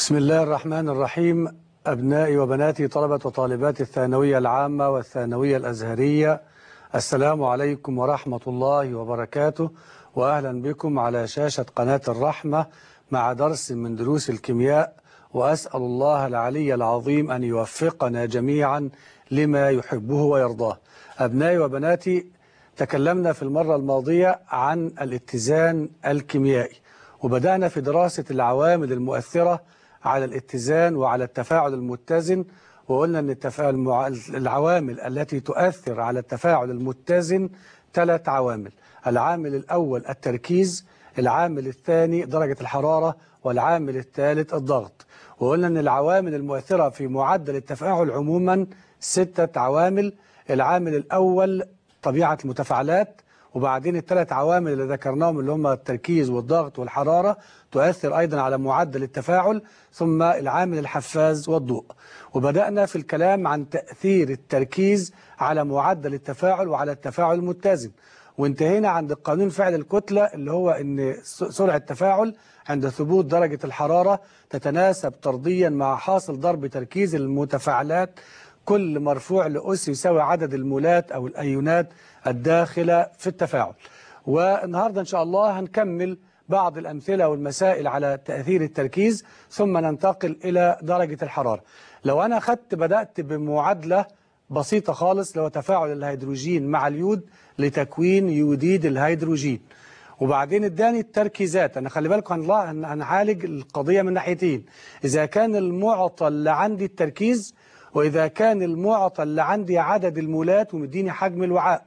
بسم الله الرحمن الرحيم أبنائي وبناتي طلبة وطالبات الثانوية العامة والثانوية الأزهرية السلام عليكم ورحمة الله وبركاته وأهلا بكم على شاشة قناة الرحمة مع درس من دروس الكيمياء وأسأل الله العلي العظيم أن يوفقنا جميعا لما يحبه ويرضاه أبنائي وبناتي تكلمنا في المرة الماضية عن الاتزان الكيميائي وبدأنا في دراسة العوامل المؤثرة على الاتزان وعلى التفاعل المتزن وقلنا أن التفاعل العوامل التي تؤثر على التفاعل المتزن ثلاث عوامل العامل الأول التركيز العامل الثاني درجة الحرارة والعامل الثالث الضغط وقلنا أن العوامل المؤثرة في معدل التفاعل عموما ستة عوامل العامل الأول طبيعة المتفاعلات وبعدين الثلاث عوامل اللي ذكرناهم اللي هم التركيز والضغط والحرارة تؤثر أيضا على معدل التفاعل ثم العامل الحفاز والضوء وبدأنا في الكلام عن تأثير التركيز على معدل التفاعل وعلى التفاعل المتزن وانتهينا عند قانون فعل الكتلة اللي هو ان سرعة التفاعل عند ثبوت درجة الحرارة تتناسب طرديا مع حاصل ضرب تركيز المتفاعلات كل مرفوع لأس يساوي عدد المولات أو الأيونات الداخلة في التفاعل والنهاردة إن شاء الله هنكمل بعض الأمثلة والمسائل على تأثير التركيز ثم ننتقل إلى درجة الحرارة لو أنا أخذت بدأت بمعادلة بسيطة خالص لو تفاعل الهيدروجين مع اليود لتكوين يوديد الهيدروجين وبعدين اداني التركيزات انا خلي بالكم هنعالج القضية من ناحيتين اذا كان المعطى اللي عندي التركيز واذا كان المعطى اللي عندي عدد المولات ومديني حجم الوعاء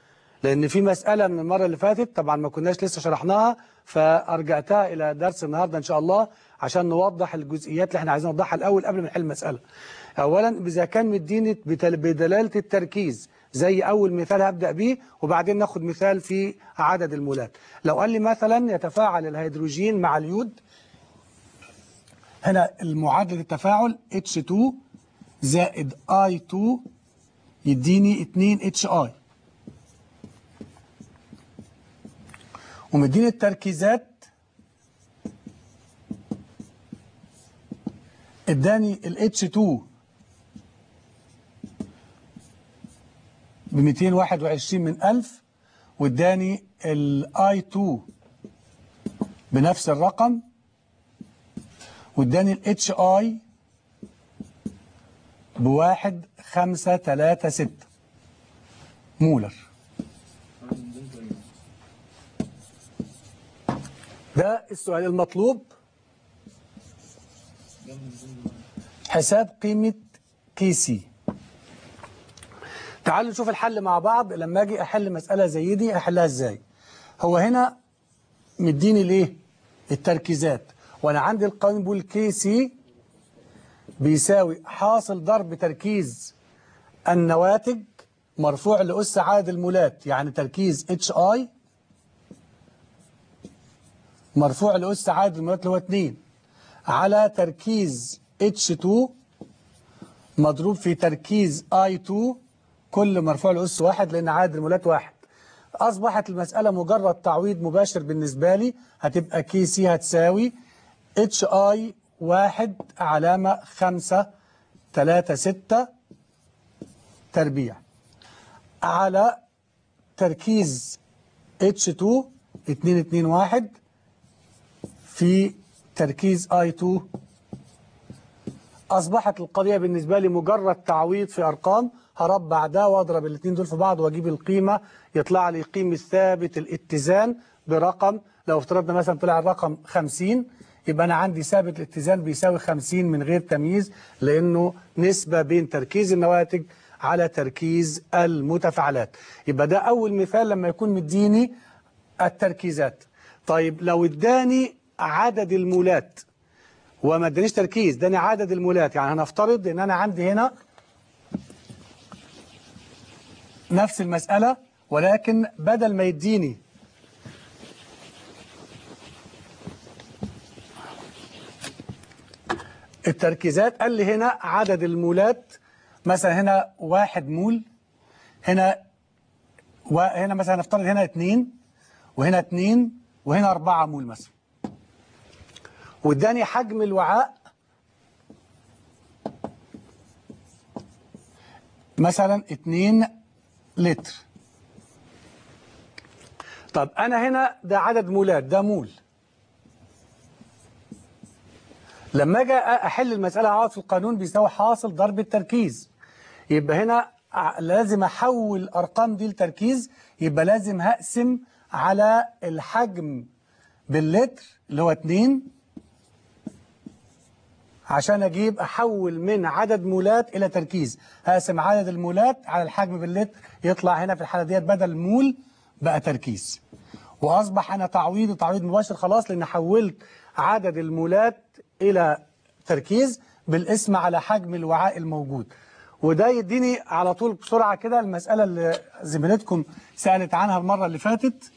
لان في مسألة من المرة اللي فاتت طبعا ما كناش لسه شرحناها فارجعتها الى درس النهاردة ان شاء الله عشان نوضح الجزئيات اللي احنا عايزين نوضحها الاول قبل ما نحل المسألة اولا اذا كان مديني بدلالة التركيز زي أول مثال هبدأ بيه وبعدين ناخد مثال في عدد المولات لو قال لي مثلا يتفاعل الهيدروجين مع اليود هنا المعادلة التفاعل H2 زائد I2 يديني 2 HI ومديني التركيزات اداني ال H2 ب 221 من 1000 واداني الاي 2 بنفس الرقم واداني الاتش اي بواحد خمسة تلاتة ستة مولر ده السؤال المطلوب حساب قيمة كي سي تعالوا نشوف الحل مع بعض لما اجي احل مسألة زي دي احلها ازاي هو هنا مديني ليه التركيزات وانا عندي القانون بيقول كي سي بيساوي حاصل ضرب تركيز النواتج مرفوع لأس عدد المولات يعني تركيز اتش اي مرفوع لأس عدد المولات اللي هو 2 على تركيز اتش 2 مضروب في تركيز اي 2 كل مرفوع لأس واحد لأن عدد المولات واحد أصبحت المسألة مجرد تعويض مباشر بالنسبة لي هتبقى كي سي هتساوي اتش اي واحد علامة خمسة تلاتة ستة تربيع على تركيز اتش 2 اتنين اتنين واحد في تركيز اي 2 أصبحت القضية بالنسبة لي مجرد تعويض في أرقام هربع ده واضرب الاثنين دول في بعض واجيب القيمة يطلع لي قيمة ثابت الاتزان برقم لو افترضنا مثلا طلع الرقم 50 يبقى أنا عندي ثابت الاتزان بيساوي 50 من غير تمييز لأنه نسبة بين تركيز النواتج على تركيز المتفاعلات يبقى ده أول مثال لما يكون مديني التركيزات طيب لو اداني عدد المولات وما ادانيش تركيز اداني عدد المولات يعني هنفترض ان انا عندي هنا نفس المسألة ولكن بدل ما يديني التركيزات قال لي هنا عدد المولات مثلا هنا واحد مول هنا وهنا مثلا نفترض هنا اتنين وهنا اتنين وهنا اربعة مول مثلا واداني حجم الوعاء مثلا 2 لتر طب أنا هنا ده عدد مولات ده مول لما أجي أحل المسألة أقعد في القانون بيساوي حاصل ضرب التركيز يبقى هنا ع- لازم أحول الأرقام دي لتركيز يبقى لازم هقسم على الحجم باللتر اللي هو 2 عشان اجيب احول من عدد مولات الى تركيز هقسم عدد المولات على الحجم باللتر يطلع هنا في الحاله ديت بدل مول بقى تركيز واصبح انا تعويض تعويض مباشر خلاص لان حولت عدد المولات الى تركيز بالاسم على حجم الوعاء الموجود وده يديني على طول بسرعه كده المساله اللي زميلتكم سالت عنها المره اللي فاتت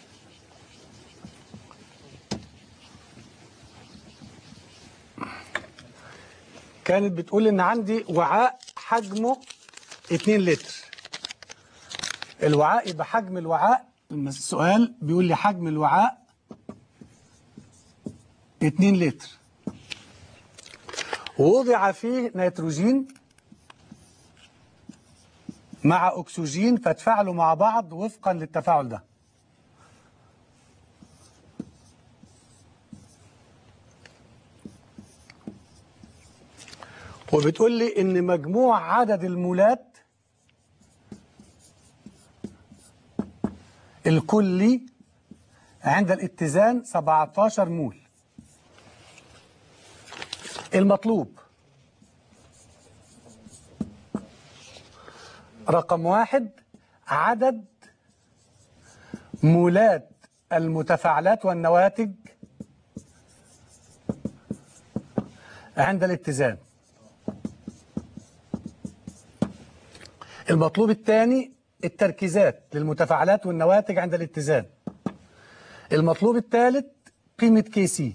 كانت بتقول ان عندي وعاء حجمه 2 لتر الوعاء يبقى حجم الوعاء السؤال بيقول لي حجم الوعاء 2 لتر ووضع فيه نيتروجين مع اكسجين فتفاعلوا مع بعض وفقا للتفاعل ده وبتقول لي ان مجموع عدد المولات الكلي عند الاتزان 17 مول المطلوب رقم واحد عدد مولات المتفاعلات والنواتج عند الاتزان المطلوب الثاني التركيزات للمتفاعلات والنواتج عند الاتزان المطلوب الثالث قيمة كي سي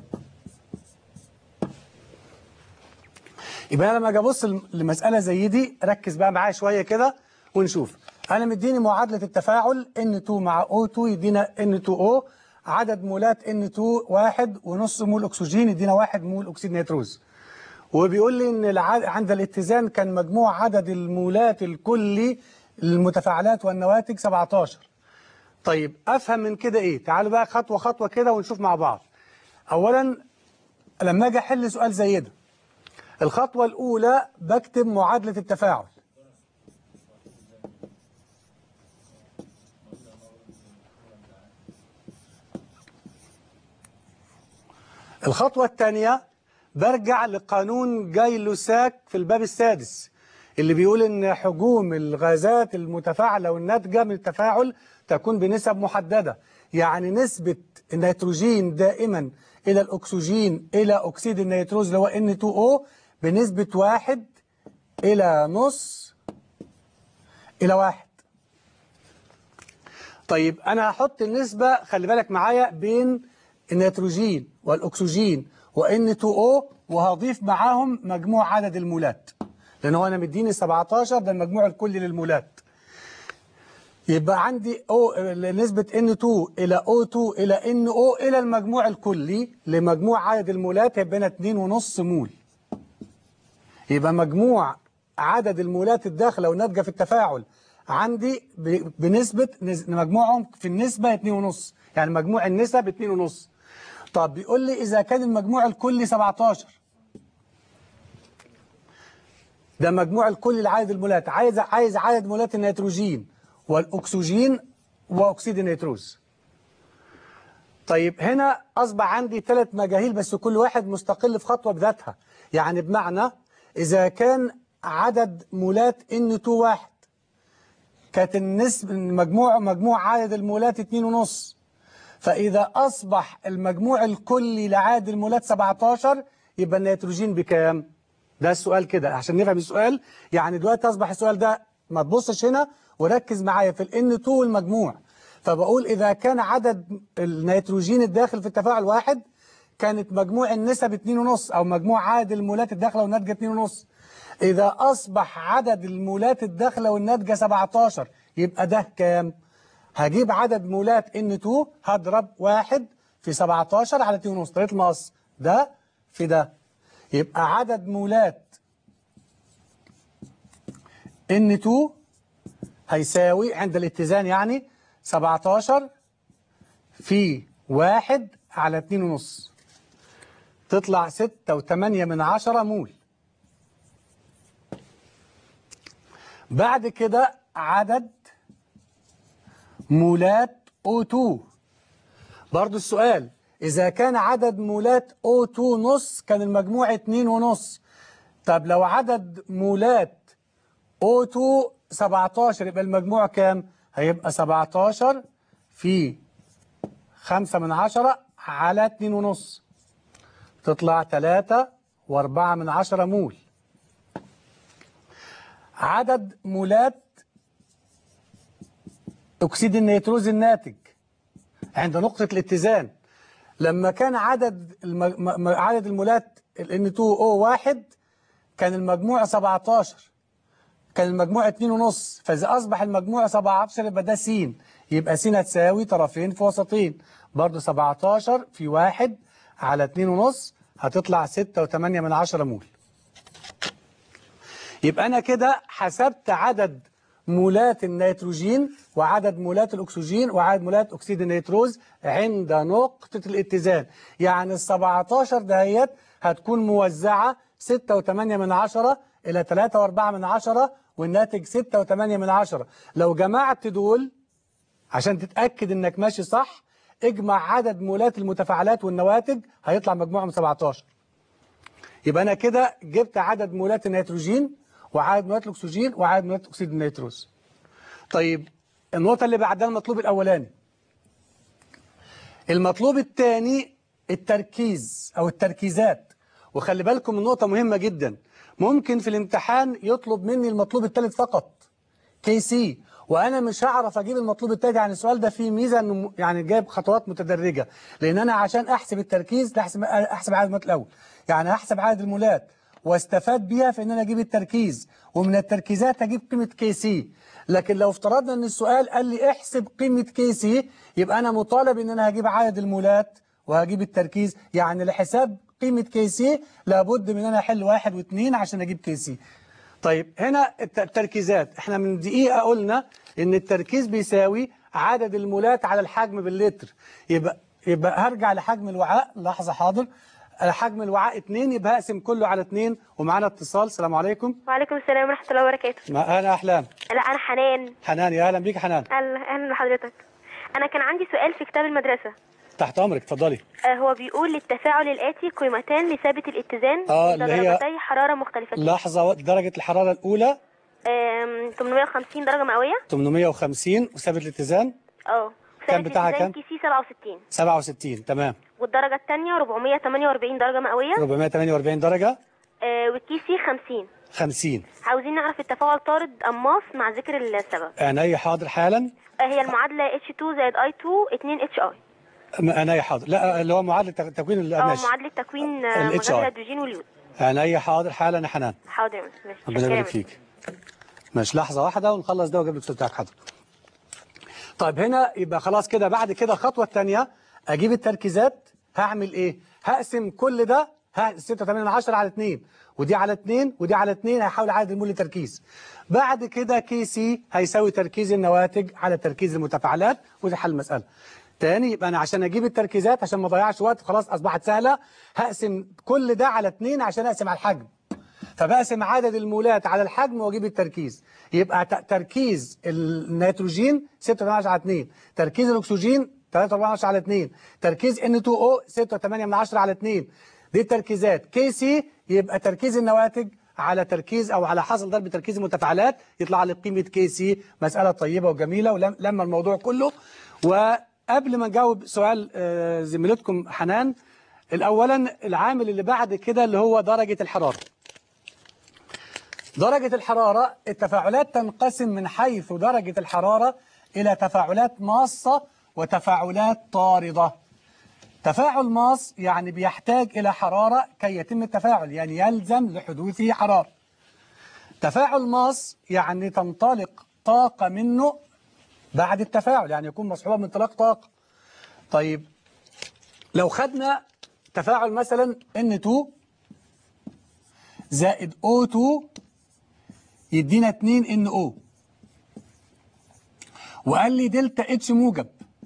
يبقى انا لما اجي ابص لمساله زي دي ركز بقى معايا شويه كده ونشوف انا مديني معادله التفاعل N2 مع O2 يدينا N2O عدد مولات N2 واحد ونص مول اكسجين يدينا واحد مول اكسيد نيتروز وبيقول لي ان الع... عند الاتزان كان مجموع عدد المولات الكلي للمتفاعلات والنواتج 17 طيب افهم من كده ايه تعالوا بقى خطوه خطوه كده ونشوف مع بعض اولا لما اجي احل سؤال زي ده الخطوه الاولى بكتب معادله التفاعل الخطوه الثانيه برجع لقانون جاي لوساك في الباب السادس اللي بيقول ان حجوم الغازات المتفاعله والناتجه من التفاعل تكون بنسب محدده يعني نسبه النيتروجين دائما الى الاكسجين الى اكسيد النيتروز اللي هو N2O بنسبه واحد الى نص الى واحد طيب انا هحط النسبه خلي بالك معايا بين النيتروجين والاكسجين وN2O وهضيف معاهم مجموع عدد المولات لان هو انا مديني 17 ده المجموع الكلي للمولات يبقى عندي O نسبة N2 إلى O2 إلى NO إلى المجموع الكلي لمجموع عدد المولات هيبقى هنا 2.5 مول يبقى مجموع عدد المولات الداخلة والناتجة في التفاعل عندي بنسبة مجموعهم في النسبة 2.5 يعني مجموع النسب 2.5 طب بيقول لي إذا كان المجموع الكلي 17 ده مجموع الكلي لعدد المولات عايز عايز عدد مولات النيتروجين والأكسجين وأكسيد النيتروز طيب هنا أصبح عندي ثلاث مجاهيل بس كل واحد مستقل في خطوة بذاتها يعني بمعنى إذا كان عدد مولات N2 واحد كانت النسبة مجموع مجموع عدد المولات 2.5 فإذا أصبح المجموع الكلي لعدد المولات 17 يبقى النيتروجين بكام؟ ده السؤال كده عشان نفهم السؤال يعني دلوقتي أصبح السؤال ده ما تبصش هنا وركز معايا في ال N2 والمجموع فبقول إذا كان عدد النيتروجين الداخل في التفاعل واحد كانت مجموع النسب 2.5 أو مجموع عدد المولات الداخلة والناتجة 2.5 إذا أصبح عدد المولات الداخلة والناتجة 17 يبقى ده كام؟ هجيب عدد مولات N2 هضرب واحد في 17 على 2.5 طريقة المقص ده في ده يبقى عدد مولات N2 هيساوي عند الاتزان يعني 17 في واحد على اتنين ونص تطلع ستة وتمانية من عشرة مول بعد كده عدد مولات O2 برضو السؤال إذا كان عدد مولات O2 نص كان المجموع اتنين ونص طب لو عدد مولات O2 17 يبقى المجموع كام؟ هيبقى 17 في خمسة من عشرة على اتنين ونص تطلع تلاتة واربعة من عشرة مول عدد مولات أكسيد النيتروز الناتج عند نقطة الاتزان لما كان عدد الم... م- عدد المولات ال N2O1 كان المجموع 17 كان المجموع 2 ونص فإذا أصبح المجموع 17 يبقى ده س يبقى س هتساوي طرفين في وسطين برضه 17 في 1 على 2 ونص هتطلع 6 و8 من 10 مول يبقى أنا كده حسبت عدد مولات النيتروجين وعدد مولات الأكسجين وعدد مولات أكسيد النيتروز عند نقطة الاتزان يعني ال 17 دهيت هتكون موزعة 6 و8 من 10 إلى 3 و4 من 10 والناتج 6 و8 من 10 لو جمعت دول عشان تتأكد إنك ماشي صح اجمع عدد مولات المتفاعلات والنواتج هيطلع مجموعهم 17 يبقى أنا كده جبت عدد مولات النيتروجين وعدد مولات الأكسجين وعدد مولات أكسيد النيتروز طيب النقطة اللي بعدها المطلوب الأولاني المطلوب الثاني التركيز أو التركيزات وخلي بالكم من نقطة مهمة جدا ممكن في الامتحان يطلب مني المطلوب الثالث فقط كي سي وانا مش هعرف اجيب المطلوب التالي يعني السؤال ده فيه ميزه انه م- يعني جايب خطوات متدرجه لان انا عشان احسب التركيز احسب احسب عدد المولات الاول يعني احسب عدد المولات واستفاد بيها في ان انا اجيب التركيز ومن التركيزات اجيب قيمه كي سي لكن لو افترضنا ان السؤال قال لي احسب قيمه كي سي يبقى انا مطالب ان انا هجيب عدد المولات وهجيب التركيز يعني لحساب قيمه كي سي لابد من ان انا احل واحد واثنين عشان اجيب كي سي طيب هنا الت- التركيزات احنا من دقيقة قلنا ان التركيز بيساوي عدد المولات على الحجم باللتر يبقى يبقى هرجع لحجم الوعاء لحظة حاضر حجم الوعاء 2 يبقى هقسم كله على 2 ومعانا اتصال السلام عليكم وعليكم السلام ورحمة الله وبركاته ما انا احلام لا أنا حنان حنان يا اهلا بيك يا حنان أهلا أهلا بحضرتك أنا كان عندي سؤال في كتاب المدرسة تحت امرك اتفضلي آه، هو بيقول للتفاعل الآتي قيمتان لثابت الاتزان آه، اللي هي- درجتي حرارة مختلفتين لحظة درجة الحرارة الأولى آم، 850 درجة مئوية 850 وثابت الاتزان اه كان ثابت بتاعها الاتزان كام؟ كي سي 67 67 تمام والدرجة الثانية 448 درجة مئوية 448 درجة آه، والكي سي 50 50 عاوزين نعرف التفاعل طارد أماص مع ذكر السبب عينيا حاضر حالا آه، هي المعادلة H2 زائد I2 2 HI عينيا حاضر لا اللي هو معادلة تك- تكوين اه القماش معادلة تكوين آه، ال HI. مجال الهيدروجين واليود عينيا حاضر حالا يا حنان حاضر يا مس- ماشي ربنا شكرا يا يبارك مس. فيك ماشي لحظة واحدة ونخلص ده واجيب لك السؤال بتاعك حاضر طيب هنا يبقى خلاص كده بعد كده الخطوة الثانية اجيب التركيزات هعمل ايه هقسم كل ده ها 6 8 من 10 على 2 ودي على 2 ودي على 2 هيحاول عدد المول لتركيز بعد كده كي سي هيساوي تركيز النواتج على تركيز المتفاعلات ودي حل المسألة تاني يبقى انا عشان اجيب التركيزات عشان ما اضيعش وقت خلاص اصبحت سهلة هقسم كل ده على 2 عشان اقسم على الحجم فبقسم عدد المولات على الحجم واجيب التركيز يبقى ت- تركيز النيتروجين 6.8 على 2 تركيز الاكسجين 3.4 على 2 تركيز N2O 6.8 من 10 على 2 دي التركيزات كي سي يبقى تركيز النواتج على تركيز او على حاصل ضرب تركيز المتفاعلات يطلع لي قيمه كي سي مساله طيبه وجميله ولما الموضوع كله وقبل ما نجاوب سؤال آه، زميلتكم حنان الاولا العامل اللي بعد كده اللي هو درجه الحراره درجة الحرارة التفاعلات تنقسم من حيث درجة الحرارة إلى تفاعلات ماصة وتفاعلات طاردة تفاعل ماص يعني بيحتاج إلى حرارة كي يتم التفاعل يعني يلزم لحدوثه حرارة تفاعل ماص يعني تنطلق طاقة منه بعد التفاعل يعني يكون مصحوبة من انطلاق طاقة طيب لو خدنا تفاعل مثلا N2 زائد O2 يدينا 2 ان او وقال لي دلتا اتش موجب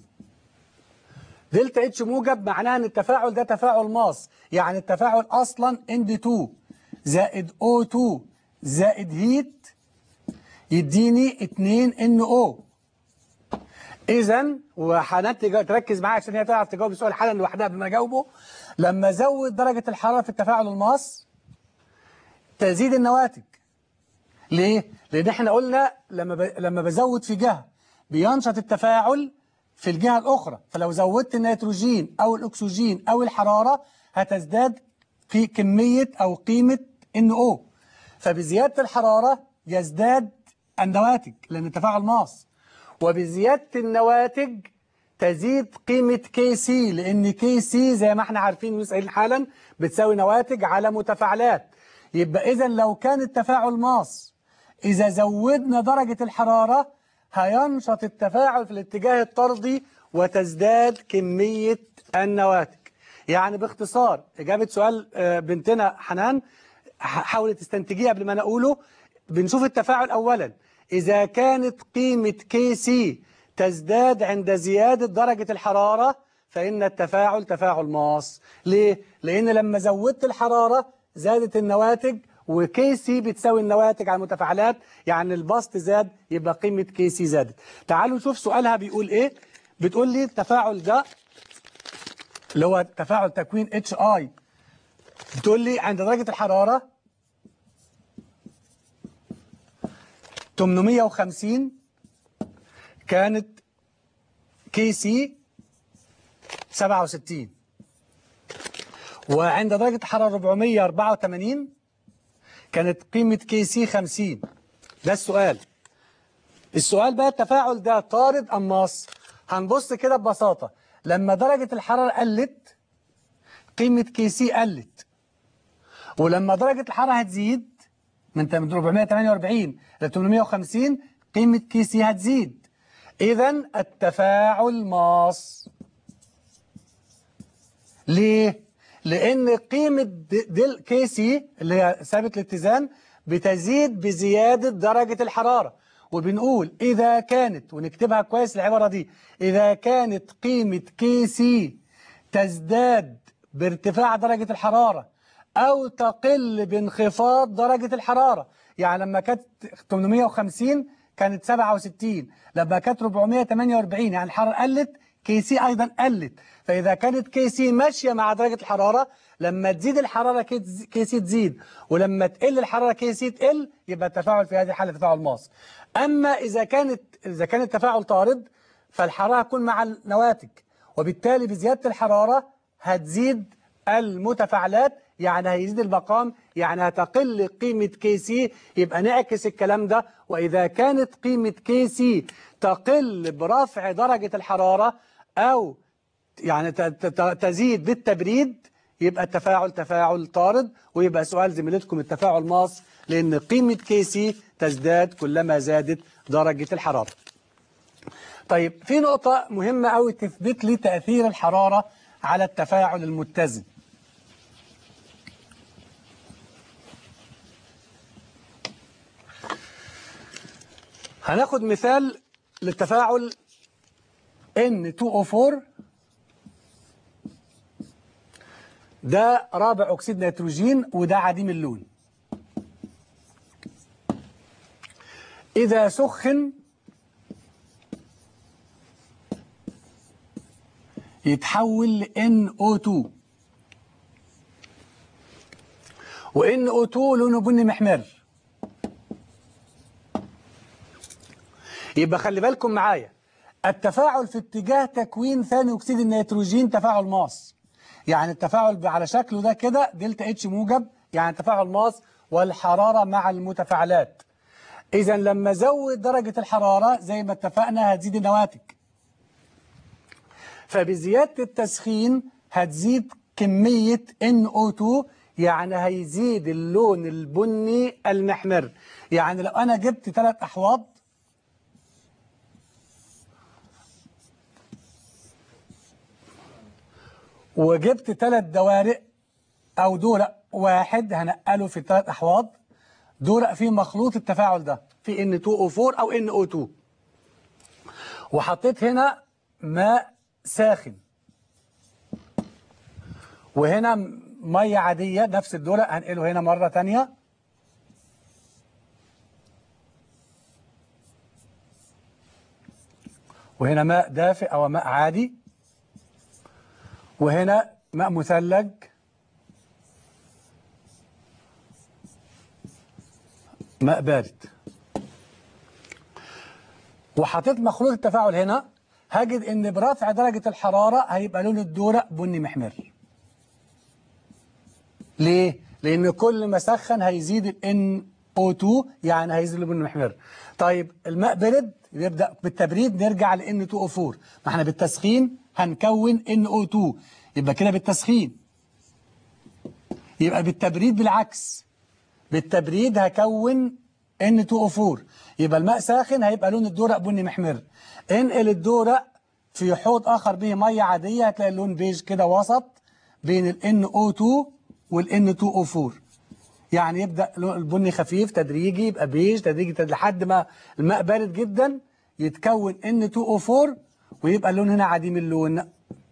دلتا اتش موجب معناها ان التفاعل ده تفاعل ماس يعني التفاعل اصلا اند 2 زائد او 2 زائد هيت يديني 2 ان او اذا وحنان تجا- تركز معايا عشان هي تعرف تجاوب السؤال حالا لوحدها قبل ما اجاوبه لما ازود درجه الحراره في التفاعل الماس تزيد النواتج ليه؟ لأن احنا قلنا لما ب... لما بزود في جهة بينشط التفاعل في الجهة الأخرى فلو زودت النيتروجين أو الأكسجين أو الحرارة هتزداد في كمية أو قيمة NO فبزيادة الحرارة يزداد النواتج لأن التفاعل ماس وبزيادة النواتج تزيد قيمة كي سي لأن كي سي زي ما احنا عارفين وسائل حالا بتساوي نواتج على متفاعلات يبقى إذا لو كان التفاعل ماس إذا زودنا درجة الحرارة هينشط التفاعل في الاتجاه الطردي وتزداد كمية النواتج يعني باختصار إجابة سؤال آه، بنتنا حنان ح- حاولي تستنتجيه قبل ما أنا أقوله بنشوف التفاعل أولا إذا كانت قيمة كي سي تزداد عند زيادة درجة الحرارة فإن التفاعل تفاعل ماس ليه؟ لأن لما زودت الحرارة زادت النواتج وكي سي بتساوي النواتج على المتفاعلات يعني البسط زاد يبقى قيمة كي سي زادت تعالوا نشوف سؤالها بيقول ايه بتقول لي التفاعل ده اللي هو تفاعل تكوين اتش اي بتقول لي عند درجة الحرارة 850 كانت كي سي 67 وعند درجة حرارة 484 كانت قيمة كي سي 50 ده السؤال السؤال بقى التفاعل ده طارد أم ماس هنبص كده ببساطة لما درجة الحرارة قلت قيمة كي سي قلت ولما درجة الحرارة هتزيد من 448 ل 850 قيمة كي سي هتزيد إذا التفاعل ماس ليه؟ لأن قيمة د- دل كي سي اللي هي ثابت الاتزان بتزيد بزيادة درجة الحرارة وبنقول إذا كانت ونكتبها كويس العبارة دي إذا كانت قيمة كي سي تزداد بارتفاع درجة الحرارة أو تقل بانخفاض درجة الحرارة يعني لما كانت 850 كانت 67 لما كانت 448 يعني الحرارة قلت كي سي أيضا قلت فإذا كانت كي سي ماشية مع درجة الحرارة لما تزيد الحرارة كي تز- كي سي تزيد ولما تقل الحرارة كي سي تقل يبقى التفاعل في هذه الحالة تفاعل ماس أما إذا كانت إذا كان التفاعل طارد فالحرارة هتكون مع النواتج وبالتالي بزيادة الحرارة هتزيد المتفاعلات يعني هيزيد المقام يعني هتقل قيمة كي سي يبقى نعكس الكلام ده وإذا كانت قيمة كي سي تقل برفع درجة الحرارة أو يعني ت- ت- تزيد بالتبريد يبقى التفاعل تفاعل طارد ويبقى سؤال زميلتكم التفاعل ماس لأن قيمة كي سي تزداد كلما زادت درجة الحرارة طيب في نقطة مهمة أوي تثبت لي تأثير الحرارة على التفاعل المتزن هناخد مثال للتفاعل N2O4 ده رابع أكسيد نيتروجين وده عديم اللون إذا سخن يتحول ل NO2 و NO2 لونه بني محمر يبقى خلي بالكم معايا التفاعل في اتجاه تكوين ثاني أكسيد النيتروجين تفاعل ماس يعني التفاعل على شكله ده كده دلتا اتش موجب يعني تفاعل ماس والحرارة مع المتفاعلات إذا لما زود درجة الحرارة زي ما اتفقنا هتزيد النواتج فبزيادة التسخين هتزيد كمية NO2 يعني هيزيد اللون البني المحمر يعني لو أنا جبت ثلاث أحواض وجبت ثلاث دوارق أو دورق واحد هنقله في ثلاث أحواض دورق فيه مخلوط التفاعل ده في N2O4 أو NO2 وحطيت هنا ماء ساخن وهنا مية عادية نفس الدورق هنقله هنا مرة تانية وهنا ماء دافئ أو ماء عادي وهنا ماء مثلج ماء بارد وحطيت مخلوط التفاعل هنا هجد ان برفع درجة الحرارة هيبقى لون الدورق بني محمر ليه؟ لان كل ما سخن هيزيد ال NO2 يعني هيزيد لون محمر طيب الماء برد يبدأ بالتبريد نرجع ل N2O4 ما احنا بالتسخين هنكون NO2 يبقى كده بالتسخين يبقى بالتبريد بالعكس بالتبريد هكون N2O4 يبقى الماء ساخن هيبقى لون الدورق بني محمر انقل الدورق في حوض آخر به مية عادية هتلاقي اللون بيج كده وسط بين ال NO2 وال N2O4 يعني يبدأ لون البني خفيف تدريجي يبقى بيج تدريجي تدريجي لحد ما الماء بارد جدا يتكون N2O4 ويبقى اللون هنا عديم اللون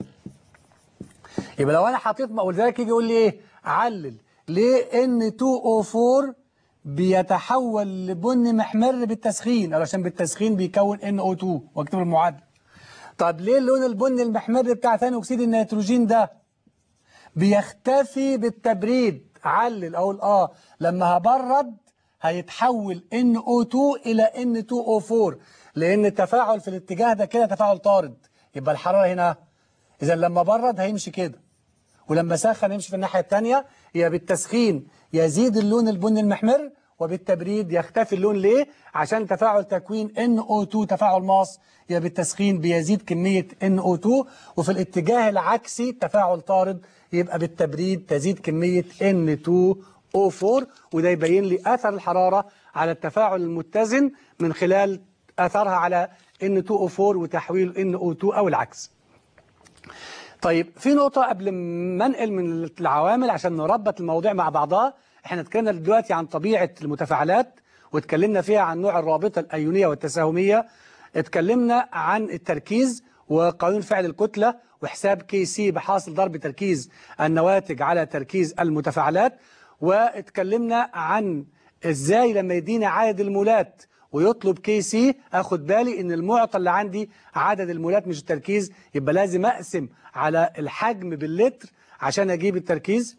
يبقى لو انا حطيت ولذلك يجي يقول لي ايه علل ليه N2O4 بيتحول لبني محمر بالتسخين علشان بالتسخين بيكون NO2 واكتب المعادله طب ليه اللون البني المحمر بتاع ثاني اكسيد النيتروجين ده بيختفي بالتبريد علل اقول اه لما هبرد هيتحول NO2 الى N2O4 لان التفاعل في الاتجاه ده كده تفاعل طارد يبقى الحراره هنا اذا لما برد هيمشي كده ولما سخن يمشي في الناحية الثانية يا بالتسخين يزيد اللون البني المحمر وبالتبريد يختفي اللون ليه؟ عشان تفاعل تكوين NO2 تفاعل ماس يا بالتسخين بيزيد كمية NO2 وفي الاتجاه العكسي تفاعل طارد يبقى بالتبريد تزيد كمية N2O4 وده يبين لي أثر الحرارة على التفاعل المتزن من خلال أثرها على N2O4 وتحويل NO2 أو العكس طيب في نقطة قبل ما انقل من العوامل عشان نربط المواضيع مع بعضها احنا اتكلمنا دلوقتي عن طبيعة المتفاعلات واتكلمنا فيها عن نوع الرابطة الأيونية والتساهمية اتكلمنا عن التركيز وقانون فعل الكتلة وحساب كي سي بحاصل ضرب تركيز النواتج على تركيز المتفاعلات واتكلمنا عن ازاي لما يدينا عدد المولات ويطلب كي سي اخد بالي ان المعطى اللي عندي عدد المولات مش التركيز يبقى لازم اقسم على الحجم باللتر عشان اجيب التركيز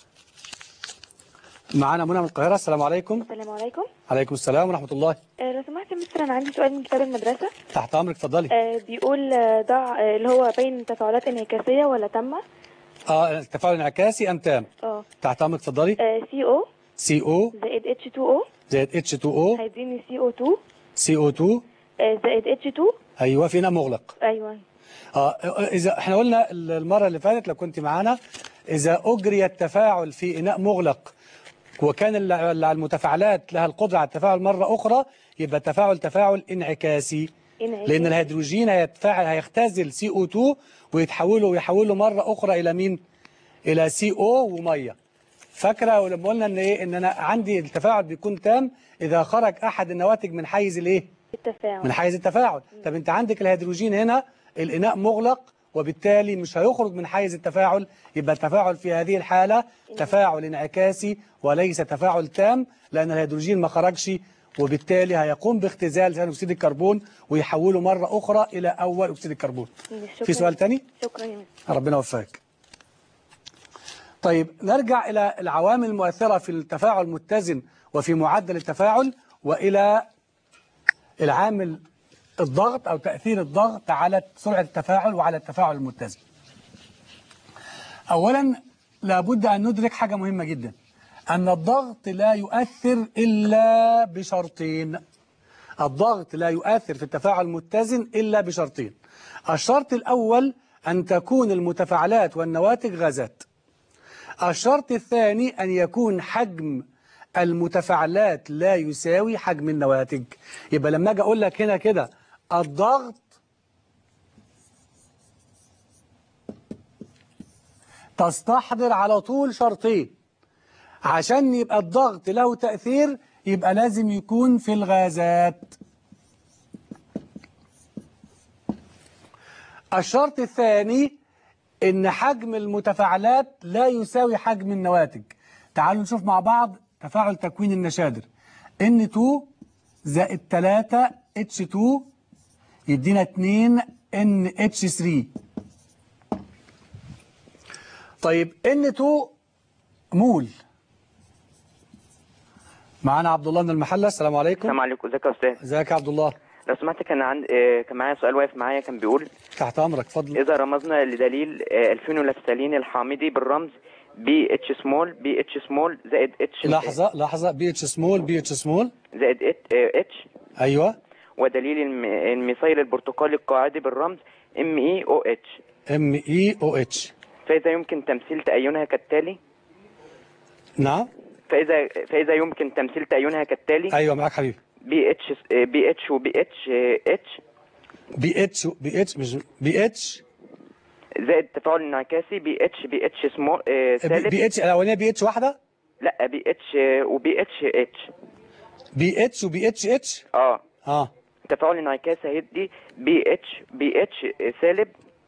معانا منى من القاهرة السلام عليكم السلام عليكم عليكم السلام ورحمة الله آه، لو سمحت يا مستر انا عندي سؤال من كتاب المدرسة تحت امرك اتفضلي آه، بيقول آه، ضع آه، اللي هو بين تفاعلات انعكاسية ولا تامة اه التفاعل انعكاسي ام تام اه تحت امرك اتفضلي سي او سي او زائد اتش 2 او زائد اتش 2 او هيديني سي او 2 سي او 2 زائد اتش 2 ايوه في اناء مغلق ايوه اه اذا احنا قلنا المره اللي فاتت لو كنت معانا اذا اجري التفاعل في اناء مغلق وكان ال- ال- المتفاعلات لها القدره على التفاعل مره اخرى يبقى التفاعل تفاعل انعكاسي انعكاسي. لان الهيدروجين هيتفاعل هيختزل سي او 2 ويتحوله ويحوله مره اخرى الى مين الى سي او وميه فاكره ولما قلنا ان ايه ان انا عندي التفاعل بيكون تام اذا خرج احد النواتج من حيز الايه التفاعل من حيز التفاعل طب انت عندك الهيدروجين هنا الاناء مغلق وبالتالي مش هيخرج من حيز التفاعل يبقى التفاعل في هذه الحالة تفاعل انعكاسي وليس تفاعل تام لأن الهيدروجين ما خرجش وبالتالي هيقوم باختزال ثاني أكسيد الكربون ويحوله مرة أخرى إلى أول أكسيد الكربون شكراً. في سؤال تاني؟ شكرا يا مستر ربنا يوفقك طيب نرجع إلى العوامل المؤثرة في التفاعل المتزن وفي معدل التفاعل وإلى العامل الضغط أو تأثير الضغط على سرعة التفاعل وعلى التفاعل المتزن أولا لابد أن ندرك حاجة مهمة جدا أن الضغط لا يؤثر إلا بشرطين الضغط لا يؤثر في التفاعل المتزن إلا بشرطين الشرط الأول أن تكون المتفاعلات والنواتج غازات الشرط الثاني أن يكون حجم المتفاعلات لا يساوي حجم النواتج يبقى لما أجي أقول لك هنا كده الضغط تستحضر على طول شرطين عشان يبقى الضغط له تأثير يبقى لازم يكون في الغازات الشرط الثاني ان حجم المتفاعلات لا يساوي حجم النواتج تعالوا نشوف مع بعض تفاعل تكوين النشادر N2 زائد 3 H2 يدينا 2 NH3 طيب N2 مول معانا عبد الله من المحله السلام عليكم السلام عليكم ازيك يا استاذ ازيك يا عبد الله لو سمحت كان عند آه، كان معايا سؤال واقف معايا كان بيقول تحت امرك اتفضل اذا رمزنا لدليل آه، الفينولفتالين الحامضي بالرمز بي اتش سمول بي اتش سمول زائد اتش لحظه لحظه بي اتش سمول بي اتش سمول زائد اتش ايوه ودليل الم- الميثايل البرتقالي القاعدي بالرمز ام اي او اتش ام اي او اتش فاذا يمكن تمثيل تأينها كالتالي نعم فاذا فاذا يمكن تمثيل تأينها كالتالي ايوه معاك حبيبي بي اتش بي اتش وبي اتش اتش بي اتش بي اتش مش بي اتش زائد التفاعل الانعكاسي بي اتش بي اتش سمول آه، سالب بي اتش الاولانيه بي اتش واحده لا بي اتش وبي اتش اتش بي اتش وبي اتش اتش اه اه تفاعل انعكاس هيدي بي اتش بي اتش سالب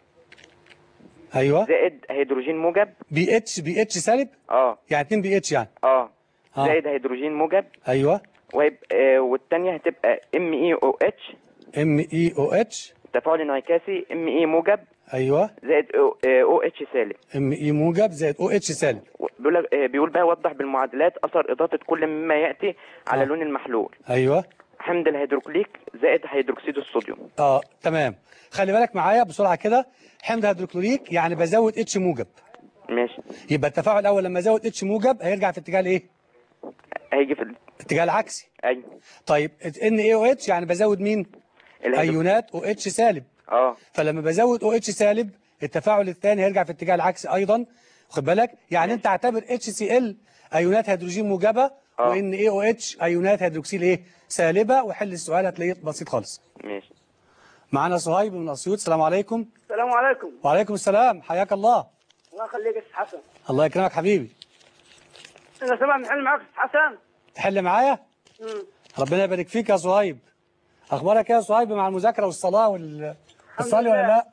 ايوه زائد هيدروجين موجب بي اتش بي اتش سالب اه يعني 2 بي اتش يعني اه آه. زائد هيدروجين موجب ايوه ويبقى آه والتانية هتبقى ام اي او اتش ام اي او اتش تفاعل انعكاسي ام اي موجب ايوه زائد او اتش سالب ام اي موجب زائد او اتش سالب بيقول آه، بيقول بقى وضح بالمعادلات اثر اضافه كل مما ياتي على آه. لون المحلول ايوه حمض الهيدروكليك زائد هيدروكسيد الصوديوم اه تمام خلي بالك معايا بسرعه كده حمض هيدروكلوريك يعني بزود اتش موجب ماشي يبقى التفاعل الاول لما ازود اتش موجب هيرجع في اتجاه الايه هيجي في ال- اتجاه العكسي ايوه طيب ان اي او اتش يعني بزود مين الهيدرو- ايونات او اتش سالب اه فلما بزود او اتش سالب التفاعل الثاني هيرجع في اتجاه العكسي ايضا خد بالك يعني انت اعتبر اتش سي ال ايونات هيدروجين موجبه آه. وان اي او اتش ايونات هيدروكسيل ايه سالبه وحل السؤال هتلاقيه بسيط خالص ماشي معانا صهيب من اسيوط السلام عليكم السلام عليكم وعليكم السلام حياك الله الله يخليك يا استاذ حسن الله يكرمك حبيبي انا سمعت نحل معك استاذ حسن تحل معايا مم. ربنا يبارك فيك يا صهيب اخبارك ايه يا صهيب مع المذاكره والصلاه وال الصلاه ولا لله. لا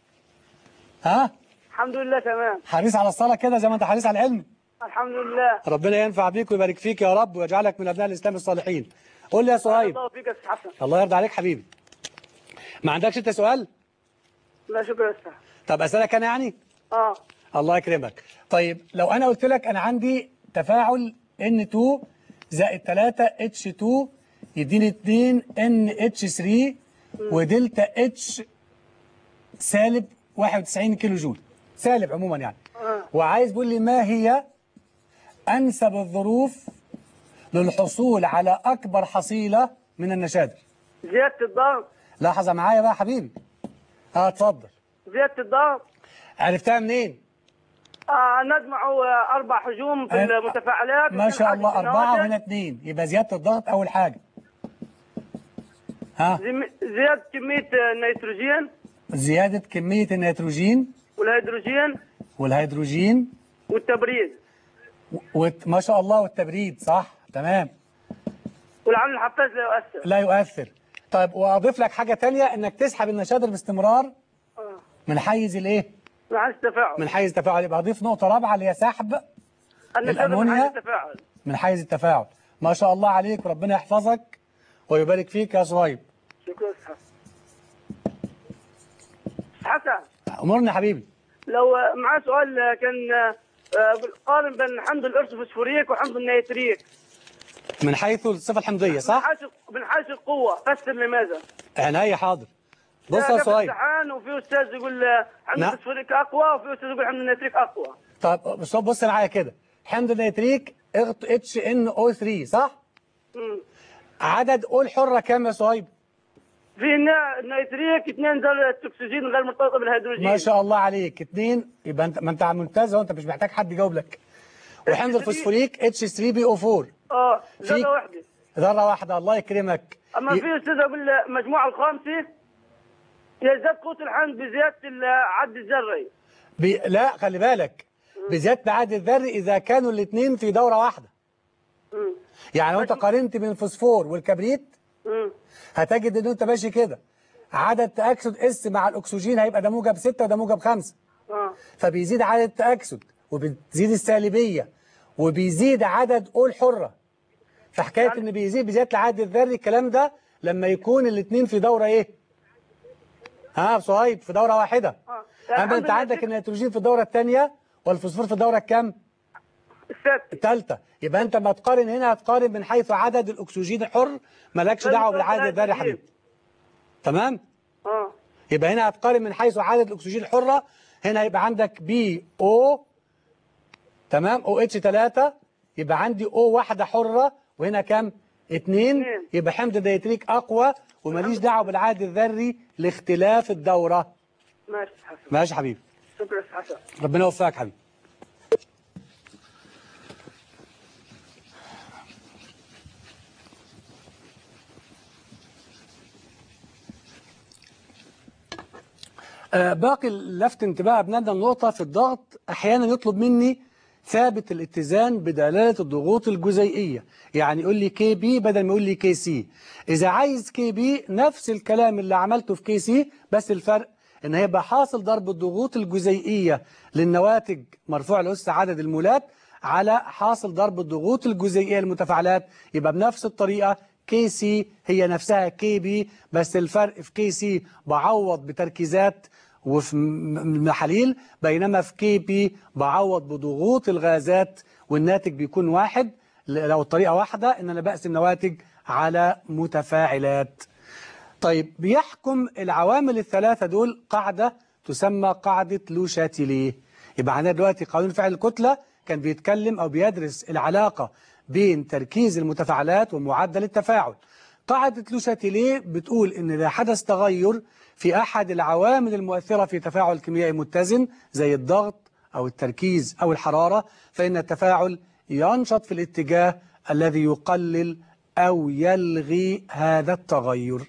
ها الحمد لله تمام حريص على الصلاه كده زي ما انت حريص على العلم الحمد لله ربنا ينفع بيك ويبارك فيك يا رب ويجعلك من ابناء الاسلام الصالحين قول لي يا صهيب الله فيك يا استاذ حسن الله يرضى عليك حبيبي ما عندكش انت سؤال لا شكرا يا استاذ طب اسالك انا يعني اه الله يكرمك طيب لو انا قلت لك انا عندي تفاعل N2 زائد 3 H2 يديني 2 NH3 ودلتا H سالب 91 كيلو جول سالب عموما يعني آه. وعايز بيقول لي ما هي انسب الظروف للحصول على اكبر حصيله من النشادر زياده الضغط لحظه معايا بقى حبيبي اه اتفضل زياده الضغط عرفتها منين آه نجمع آه، اربع حجوم في آه، المتفاعلات ما شاء الله وتنحدد أربعة النواتج. وهنا اثنين يبقى زيادة الضغط أول حاجة ها زم- زياده كميه آه، النيتروجين زيادة كمية النيتروجين والهيدروجين والهيدروجين والتبريد وما شاء الله والتبريد صح تمام والعامل الحفاز لا يؤثر لا يؤثر طيب وأضيف لك حاجة تانية إنك تسحب النشادر باستمرار آه. من حيز الإيه؟ مع التفاعل من حيز التفاعل يبقى أضيف نقطة رابعة اللي هي سحب النشاط من الأمونيا؟ حيث التفاعل من حيز التفاعل ما شاء الله عليك وربنا يحفظك ويبارك فيك يا صهيب شكرا يا استاذ حسن حسن أمرني حبيبي لو آه، معاه سؤال آه، كان آه، آه، قارن بين حمض الارثوفوسفوريك وحمض النيتريك من حيث الصفة الحمضية من صح؟ حيث من حيث القوه فسر لماذا؟ عينيا حاضر بص جاء يا في صهيب امتحان وفي استاذ يقول آه، حمض نعم. الفوسفوريك اقوى وفي استاذ يقول حمض النيتريك اقوى طب بص بص معايا كده حمض النيتريك اتش ان او 3 صح؟ مم. عدد او الحره كام يا صهيب؟ في النا- النيتريك اثنين ذره اكسجين غير مرتبطه بالهيدروجين ما شاء الله عليك اثنين يبقى انت ما انت ممتاز اهو انت مش محتاج حد يجاوب لك وحمض الفوسفوريك اتش 3 بي او 4 اه في- ذره واحده ذره واحده الله يكرمك اما ي- في استاذ يقول المجموعه الخامسه يزداد قوه الحمض بزياده العد الذري بي... لا خلي بالك بزياده عدد الذري اذا كانوا الاثنين في دوره واحده مم. يعني لو انت قارنت بين الفوسفور والكبريت مم. هتجد ان انت ماشي كده عدد تاكسد اس مع الاكسجين هيبقى ده موجب 6 وده موجب 5 اه فبيزيد عدد التاكسد وبتزيد السالبيه وبيزيد عدد او الحره فحكايه ان بيزيد بزياده العدد الذري الكلام ده لما يكون الاثنين في دوره ايه؟ ها صهيب في دوره واحده اه اما الحمد انت لله عندك الست- النيتروجين في الدوره الثانيه والفوسفور في الدوره الكام؟ الست الثالثه يبقى انت ما تقارن هنا هتقارن من حيث عدد الاكسجين الحر مالكش لازم دعوه تقارن بالعدد بالعدد الذري يا الذري. حبيبي تمام؟ اه يبقى هنا هتقارن من حيث عدد الاكسجين الحره هنا يبقى عندك بي او تمام او اتش 3 يبقى عندي او واحده حره وهنا كام؟ اتنين اتنين. يبقى حمض ديتريك اقوى وماليش دعوه بالعدد الذري لاختلاف الدوره ماشي حسن ماشي يا حبيبي شكرا حسن ربنا يوفقك حبيبي آه، باقي لفت انتباه ابنائنا النقطة في الضغط احيانا يطلب مني ثابت الاتزان بدلالة الضغوط الجزيئية يعني يقول لي كي بي بدل ما يقول لي كي سي اذا عايز كي بي نفس الكلام اللي عملته في كي سي بس الفرق ان هيبقى حاصل ضرب الضغوط الجزيئية للنواتج مرفوع لأس عدد المولات على حاصل ضرب الضغوط الجزيئية للمتفاعلات يبقى بنفس الطريقة كي سي هي نفسها كي بي بس الفرق في كي سي بعوض بتركيزات وفي م- محاليل بينما في كي بي بعوض بضغوط الغازات والناتج بيكون واحد ل- لو الطريقة واحدة ان انا بقسم نواتج على متفاعلات طيب بيحكم العوامل الثلاثة دول قاعدة تسمى قاعدة لو شاتيليه يبقى عندنا دلوقتي قانون فعل الكتلة كان بيتكلم أو بيدرس العلاقة بين تركيز المتفاعلات ومعدل التفاعل قاعدة لو شاتيليه بتقول إن إذا حدث تغير في أحد العوامل المؤثرة في تفاعل كيميائي متزن زي الضغط أو التركيز أو الحرارة فإن التفاعل ينشط في الاتجاه الذي يقلل أو يلغي هذا التغير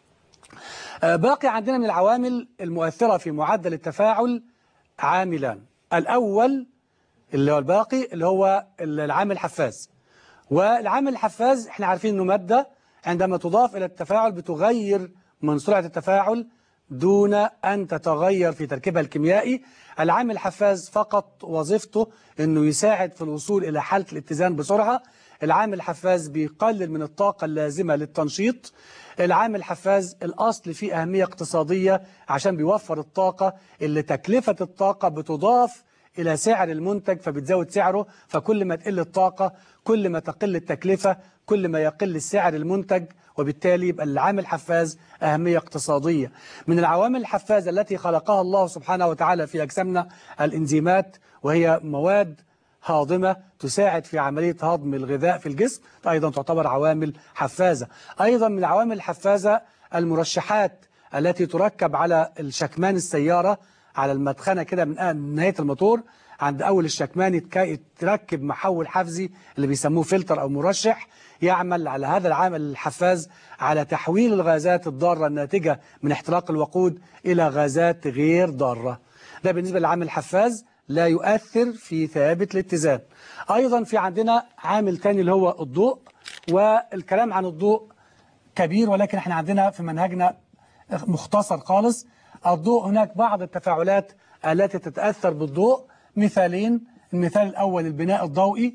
آه، باقي عندنا من العوامل المؤثرة في معدل التفاعل عاملان الأول اللي هو الباقي اللي هو العامل الحفاز والعامل الحفاز احنا عارفين انه مادة عندما تضاف إلى التفاعل بتغير من سرعة التفاعل دون أن تتغير في تركيبها الكيميائي العامل الحفاز فقط وظيفته أنه يساعد في الوصول إلى حالة الاتزان بسرعة العامل الحفاز بيقلل من الطاقة اللازمة للتنشيط العامل الحفاز الأصل فيه أهمية اقتصادية عشان بيوفر الطاقة اللي تكلفة الطاقة بتضاف إلى سعر المنتج فبتزود سعره فكل ما تقل الطاقة كل ما تقل التكلفة كل ما يقل السعر المنتج وبالتالي يبقى العامل الحفاز أهمية اقتصادية من العوامل الحفازة التي خلقها الله سبحانه وتعالى في أجسامنا الإنزيمات وهي مواد هاضمة تساعد في عملية هضم الغذاء في الجسم أيضا تعتبر عوامل حفازة أيضا من العوامل الحفازة المرشحات التي تركب على الشكمان السيارة على المدخنة كده من نهاية الموتور عند أول الشكمان يتك- يتركب محول حفزي اللي بيسموه فلتر أو مرشح يعمل على هذا العامل الحفاز على تحويل الغازات الضارة الناتجة من احتراق الوقود إلى غازات غير ضارة ده بالنسبة للعامل الحفاز لا يؤثر في ثابت الاتزان أيضا في عندنا عامل تاني اللي هو الضوء والكلام عن الضوء كبير ولكن احنا عندنا في منهجنا مختصر خالص الضوء هناك بعض التفاعلات التي تتأثر بالضوء مثالين المثال الأول البناء الضوئي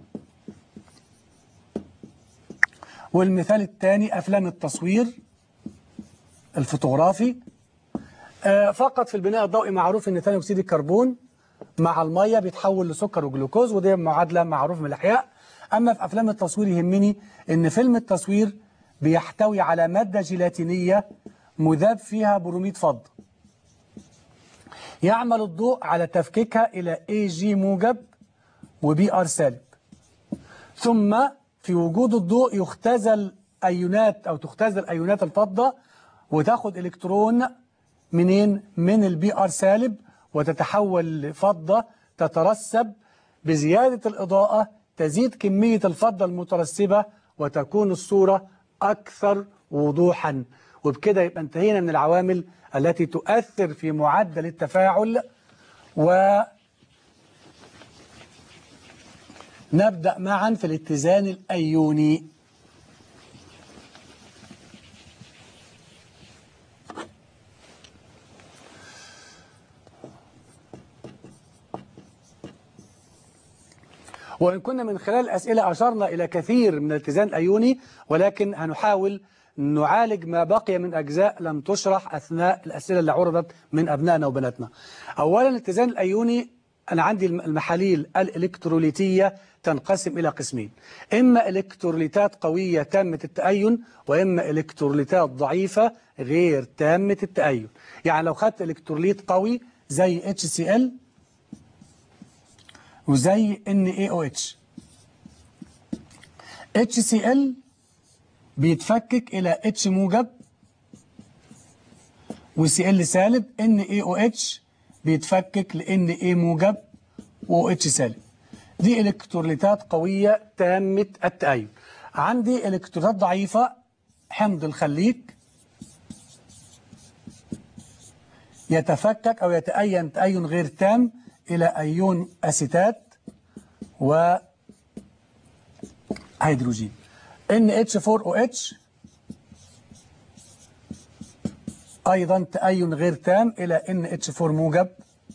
والمثال الثاني أفلام التصوير الفوتوغرافي آه، فقط في البناء الضوئي معروف ان ثاني اكسيد الكربون مع الميه بيتحول لسكر وجلوكوز ودي معادله معروفه من الاحياء اما في افلام التصوير يهمني ان فيلم التصوير بيحتوي على ماده جيلاتينيه مذاب فيها بروميد فضه يعمل الضوء على تفكيكها الى اي جي موجب وبي ار سالب ثم في وجود الضوء يختزل ايونات او تختزل ايونات الفضه وتاخد الكترون منين من البي ار سالب وتتحول لفضه تترسب بزياده الاضاءه تزيد كميه الفضه المترسبه وتكون الصوره اكثر وضوحا وبكده يبقى انتهينا من العوامل التي تؤثر في معدل التفاعل و نبدأ معا في الاتزان الأيوني وإن كنا من خلال الأسئلة أشرنا إلى كثير من الاتزان الأيوني ولكن هنحاول نعالج ما بقي من أجزاء لم تشرح أثناء الأسئلة اللي عرضت من أبنائنا وبناتنا أولا الاتزان الأيوني أنا عندي المحاليل الإلكتروليتية تنقسم إلى قسمين إما إلكتروليتات قوية تامة التأين وإما إلكتروليتات ضعيفة غير تامة التأين يعني لو خدت إلكتروليت قوي زي HCl وزي NaOH HCl بيتفكك إلى H موجب وCl سالب NaOH بيتفكك لأن A موجب و OH سالب دي إلكتروليتات قوية تامة التأين عندي إلكتروليتات ضعيفة حمض الخليك يتفكك أو يتأين تأين غير تام إلى أيون أسيتات وهيدروجين NH4OH أيضا تأين غير تام إلى NH4 موجب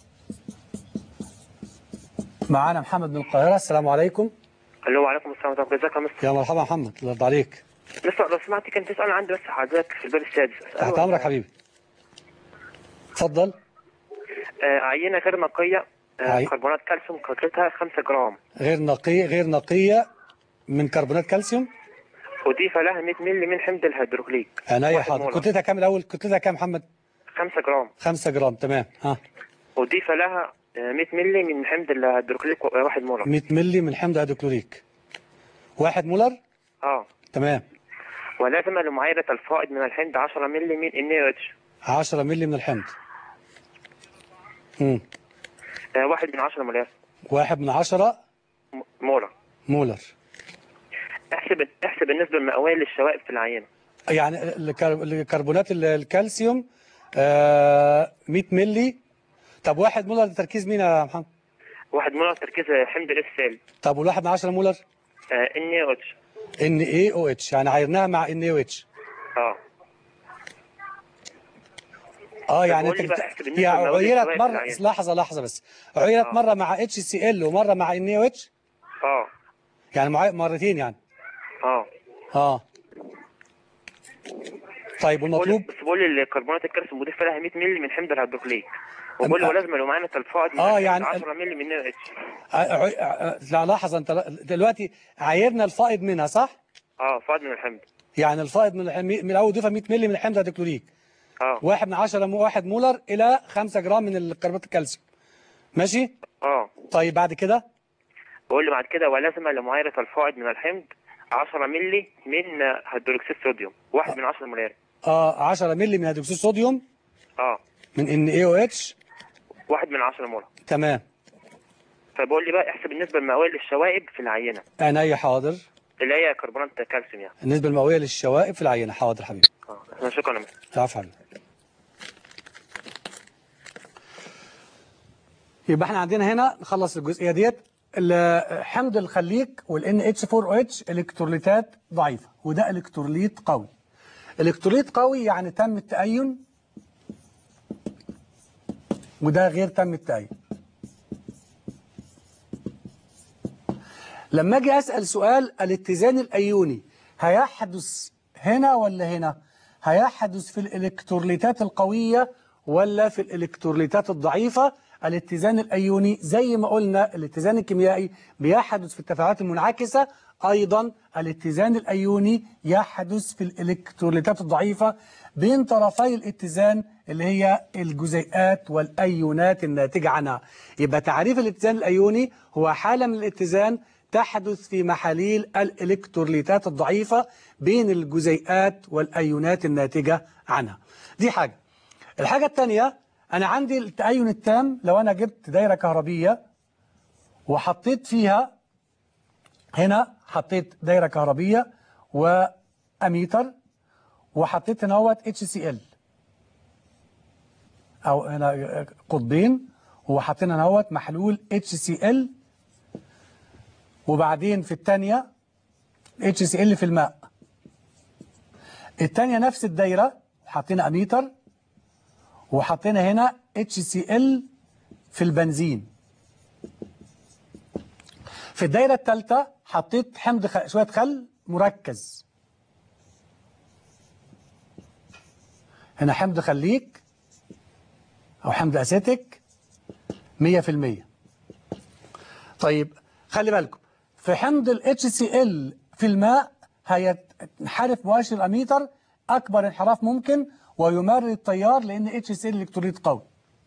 معانا محمد من القاهرة السلام عليكم الو وعليكم السلام ورحمه الله ازيك يا مستر يا مرحبا محمد الله يرضى عليك مستر لو سمحت كان في سؤال عندي بس حضرتك في الباب السادس أسأله تحت ولا- أمرك حبيبي اتفضل آه عينه غير نقيه آه عي- كربونات كالسيوم كتلتها 5 جرام غير نقية غير نقية من كربونات كالسيوم اضيف لها 100 مللي من حمض الهيدروكليك عناية واحد حاضر مولر. كتلتها كام الأول كتلتها كام محمد 5 جرام 5 جرام تمام ها اضيف لها آه 100 مللي من حمض الهيدروكليك 1 مولر 100 مللي من حمض هيدروكلوريك واحد مولر اه تمام ولازم لمعايرة الفائض من الحمض 10 مللي من ان اتش 10 مللي من الحمض امم آه واحد من 10 مليار واحد من عشرة م- مولر مولر احسب احسب النسبة المئوية للشوائب في العينة يعني الكر- الكربونات ال- الكالسيوم آه 100 مللي طب واحد مولر ده تركيز مين يا محمد واحد مولر تركيز حمض الاس سالب طب والواحد من 10 مولر ان اتش ان اي او اتش يعني عايرناها مع ان اي او اتش اه اه يعني قول لي انت بقى بت... احسب النسبة هي المئوية عيرت للشوائب في مره العينة. لحظه لحظه بس عيرت آه. مره مع اتش سي ال ومره مع ان اي او اتش اه يعني معي- مرتين يعني اه اه طيب والمطلوب بقول- بس بقول لي الكربونات الكالسيوم مضيف لها 100 مللي من حمض الهيدروكليك وبقول لي أم- ولازم لو معانا الفائض من آه، الحمض يعني 10 مللي من اتش آه، آه، آه، لا لحظه انت دلوقتي عايرنا الفائض منها صح؟ اه فائض من الحمض يعني الفائض من الحم... من الاول ضيفها 100 مللي من الحمض هيدروكلوريك اه واحد من 10 مو واحد مولر الى 5 جرام من الكربونات الكالسيوم ماشي اه طيب بعد كده بقول لي بعد كده ولازم لمعايرة الفائض من الحمض 10 مللي من هيدروكسيد صوديوم واحد من 10 مليار اه 10 مللي من هيدروكسيد صوديوم اه من ان اي او اتش واحد من 10 مولر تمام فبقول لي بقى احسب النسبة المئوية للشوائب في العينة عينيا حاضر اللي هي كربونات كالسيوم يعني النسبه المئويه للشوائب في العينه حاضر حبيبي اه شكرا يا مستر. عفوا يبقى احنا عندنا هنا نخلص الجزئيه ديت ال- حمض الخليك والان اتش 4 او اتش الكتروليتات ضعيفه وده الكتروليت قوي الكتروليت قوي يعني تم التأين وده غير تم التأين لما اجي اسال سؤال الاتزان الايوني هيحدث هنا ولا هنا هيحدث في الالكتروليتات القويه ولا في الالكتروليتات الضعيفه الاتزان الايوني زي ما قلنا الاتزان الكيميائي بيحدث في التفاعلات المنعكسه ايضا الاتزان الايوني يحدث في الالكتروليتات الضعيفه بين طرفي الاتزان اللي هي الجزيئات والايونات الناتجه عنها يبقى تعريف الاتزان الايوني هو حاله من الاتزان تحدث في محاليل الإلكتروليتات الضعيفة بين الجزيئات والأيونات الناتجة عنها دي حاجة الحاجة الثانية أنا عندي التأين التام لو أنا جبت دايرة كهربية وحطيت فيها هنا حطيت دايرة كهربية وأميتر وحطيت هنا هوت HCl أو هنا قطبين وحطينا هنا هوت محلول HCl وبعدين في الثانيه HCl في الماء الثانيه نفس الدايره حطينا اميتر وحطينا هنا HCl في البنزين في الدايره الثالثه حطيت حمض خ... شويه خل مركز هنا حمض خليك او حمض اسيتيك 100% طيب خلي بالكم في حمض ال HCl في الماء هينحرف مؤشر الاميتر اكبر انحراف ممكن ويمرر التيار لان HCl الكتروليت قوي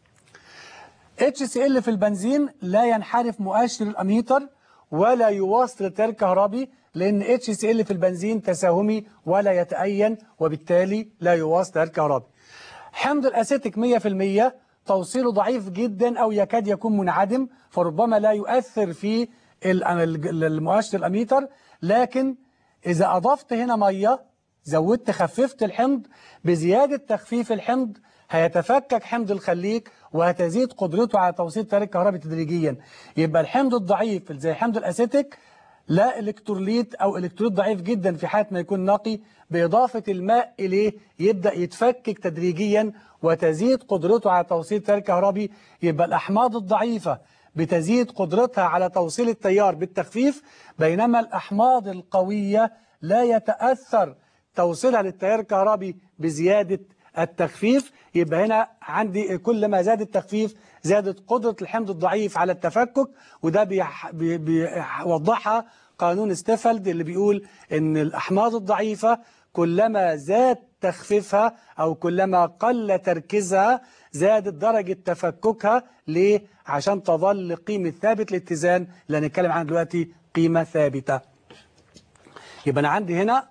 HCl في البنزين لا ينحرف مؤشر الاميتر ولا يواصل التيار الكهربي لان HCl في البنزين تساهمي ولا يتأين وبالتالي لا يواصل التيار الكهربي حمض الاسيتيك 100% توصيله ضعيف جدا او يكاد يكون منعدم فربما لا يؤثر في المؤشر الاميتر لكن اذا اضفت هنا ميه زودت خففت الحمض بزيادة تخفيف الحمض هيتفكك حمض الخليك وهتزيد قدرته على توصيل التيار الكهربي تدريجيا يبقى الحمض الضعيف زي حمض الاسيتيك لا الكتروليت او الكتروليت ضعيف جدا في حالة ما يكون نقي باضافة الماء اليه يبدأ يتفكك تدريجيا وتزيد قدرته على توصيل التيار الكهربي يبقى الاحماض الضعيفة بتزيد قدرتها على توصيل التيار بالتخفيف بينما الأحماض القوية لا يتأثر توصيلها للتيار الكهربي بزيادة التخفيف يبقى هنا عندي كل ما زاد التخفيف زادت قدرة الحمض الضعيف على التفكك وده بيح- بي- بيوضحها قانون ستيفلد اللي بيقول ان الأحماض الضعيفة كلما زاد تخفيفها أو كلما قل تركيزها زادت درجة تفككها ليه؟ عشان تظل قيمة ثابت الاتزان اللي هنتكلم عنها دلوقتي قيمة ثابتة يبقى أنا عندي هنا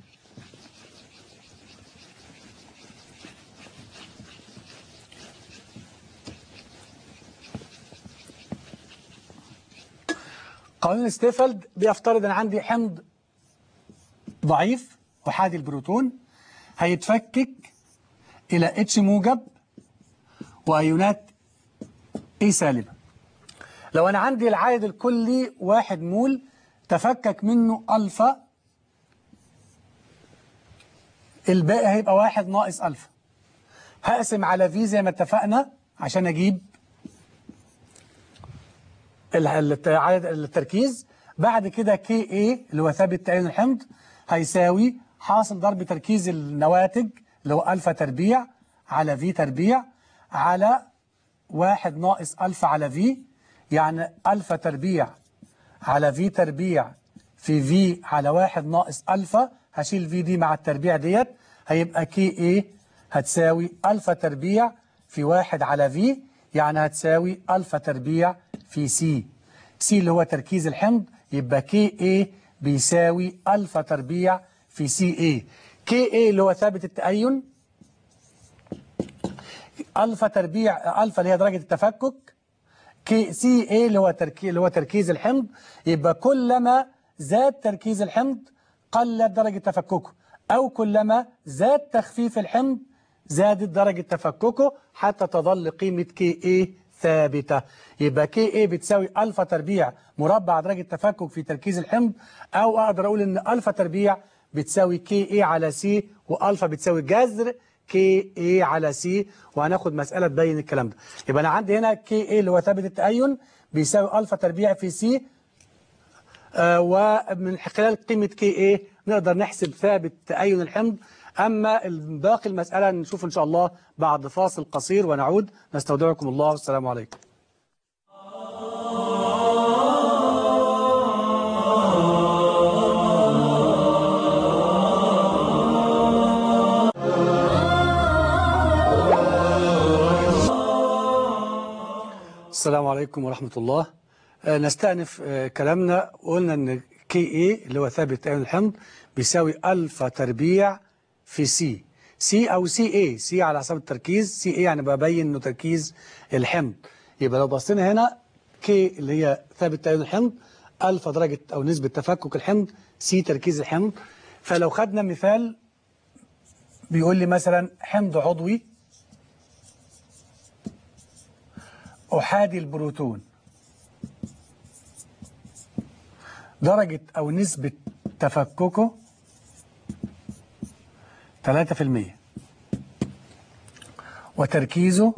قانون ستيفلد بيفترض ان عندي حمض ضعيف احادي البروتون هيتفكك الى اتش موجب وايونات اي سالبه لو انا عندي العدد الكلي واحد مول تفكك منه الفا الباقي هيبقى واحد ناقص الفا هقسم على في زي ما اتفقنا عشان اجيب ال- الت- عدد التركيز بعد كده كي اي اللي هو ثابت تعيين الحمض هيساوي حاصل ضرب تركيز النواتج اللي هو الفا تربيع على في تربيع على واحد ناقص الفا على في يعني الفا تربيع على في تربيع في في على واحد ناقص الفا هشيل في دي مع التربيع ديت هيبقى كي اي هتساوي الفا تربيع في واحد على في يعني هتساوي الفا تربيع في سي سي اللي هو تركيز الحمض يبقى كي اي بيساوي الفا تربيع في سي اي كي اي اللي هو ثابت التأين الفا تربيع الفا اللي هي درجة التفكك كي سي اي اللي هو تركيز اللي هو تركيز الحمض يبقى كلما زاد تركيز الحمض قلت درجة تفككه أو كلما زاد تخفيف الحمض زادت درجة تفككه حتى تظل قيمة كي اي ثابتة يبقى كي اي بتساوي ألفا تربيع مربع درجة تفكك في تركيز الحمض أو أقدر أقول إن ألفا تربيع بتساوي كي اي على سي وألفا بتساوي جذر كي اي على سي وهناخد مسألة تبين الكلام ده يبقى أنا عندي هنا كي اي اللي هو ثابت التأين بيساوي ألفا تربيع في سي آه ومن خلال قيمة كي اي نقدر نحسب ثابت تأين الحمض أما باقي المسألة نشوف إن شاء الله بعد فاصل قصير ونعود نستودعكم الله والسلام عليكم السلام عليكم ورحمة الله آه، نستأنف آه، كلامنا وقلنا ان كي اي اللي هو ثابت تأين الحمض بيساوي ألفا تربيع في سي سي أو سي اي سي على حسب التركيز سي اي يعني ببين انه تركيز الحمض يبقى لو بصينا هنا كي اللي هي ثابت تأين الحمض ألفا درجة أو نسبة تفكك الحمض سي تركيز الحمض فلو خدنا مثال بيقول لي مثلا حمض عضوي أحادي البروتون درجة أو نسبة تفككه 3% وتركيزه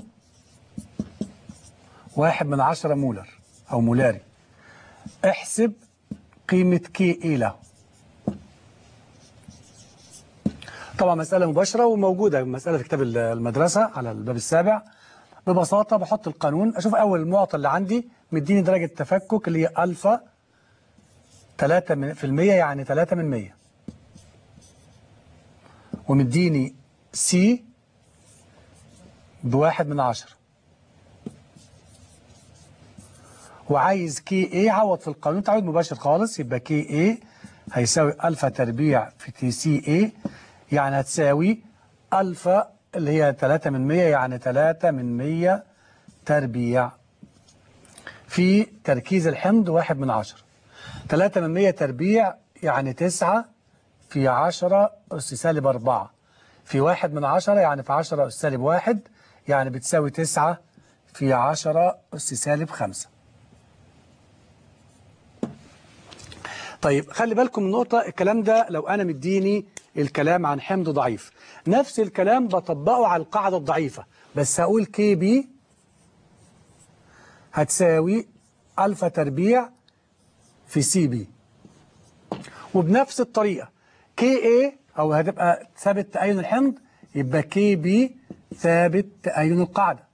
واحد من عشرة مولر أو مولاري احسب قيمة كي إيه له طبعا مسألة مباشرة وموجودة مسألة في كتاب المدرسة على الباب السابع ببساطة بحط القانون أشوف أول المعطى اللي عندي مديني درجة تفكك اللي هي ألفا 3 من- في المية يعني 3 من 100 ومديني سي بواحد من عشرة وعايز كي ايه عوض في القانون تعويض مباشر خالص يبقى كي ايه هيساوي الفا تربيع في تي سي ايه يعني هتساوي الفا اللي هي 3 من 100 يعني 3 من 100 تربيع في تركيز الحمض واحد من عشرة 3 من 100 تربيع يعني 9 في 10 أس سالب 4 في واحد من عشرة يعني في 10 أس سالب واحد يعني بتساوي 9 في 10 أس سالب 5 طيب خلي بالكم من نقطة الكلام ده لو أنا مديني الكلام عن حمض ضعيف نفس الكلام بطبقه على القاعدة الضعيفة بس هقول كي بي هتساوي ألفا تربيع في سي بي وبنفس الطريقة كي اي أو هتبقى ثابت تأين الحمض يبقى كي بي ثابت تأين القاعدة